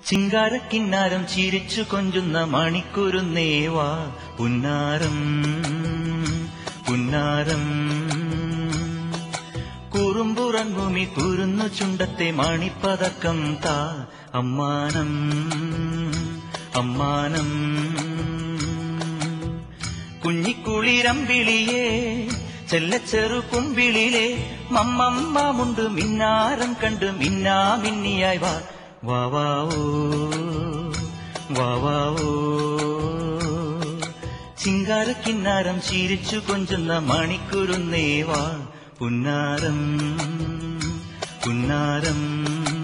ചിങ്കാരക്കിന്നാരം ചിരിച്ചു കൊഞ്ചുന്ന മണിക്കുരുന്നേവാ പുന്നാരം പുന്നാരം കുറുമ്പുറങ്ങുമി കുരുന്നു ചുണ്ടത്തെ മണിപ്പതക്കം താ അമ്മാനം അമ്മാനം കുഞ്ഞിക്കുളിരമ്പിളിയേ ചെല്ലച്ചെറു കുമ്പിളിലെ മമ്മമ്മാമുണ്ട് മിന്നാരം കണ്ട് മിന്നാ മിന്നിയായി വാ വാവാവോ വാവാവോ ചിങ്കാരക്കിന്നാരം ചിരിച്ചു കൊഞ്ചുന്ന മണിക്കുരുന്നേവാ പുന്നാരം പുന്നാരം